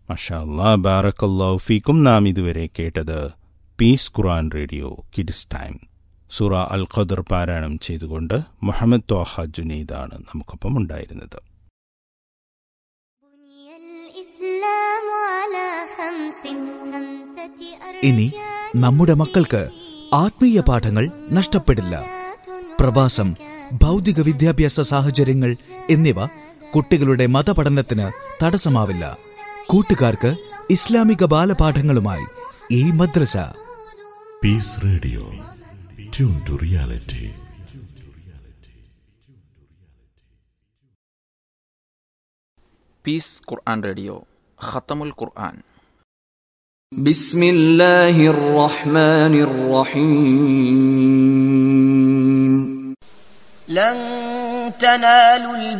മഷാ അല്ലാ ബാറക്കല്ലാഹു ഫീക്കും നാം ഇതുവരെ കേട്ടത് peace Quran radio kids time സൂറ അൽ ഖദർ പാരായണം ചെയ്തുകൊണ്ട് മുഹമ്മദ് ത്വാഹ ജുനീദാണ് നമുക്കൊപ്പം ഉണ്ടായിരുന്നത് ഇനി നമ്മുടെ മക്കൾക്ക് ആത്മീയ പാഠങ്ങൾ നഷ്ടപ്പെടില്ല പ്രവാസം ഭൗതിക വിദ്യാഭ്യാസ സാഹചര്യങ്ങൾ എന്നിവ കുട്ടികളുടെ മതപഠനത്തിന് തടസ്സമാവില്ല കൂട്ടുകാർക്ക് ഇസ്ലാമിക ബാലപാഠങ്ങളുമായി ഈ മദ്രസ Peace Radio. Tune to reality. Peace Quran radio ഖത്തമുൽ ഖുർആൻ بسم الله الرحمن الرحيم لن تنالوا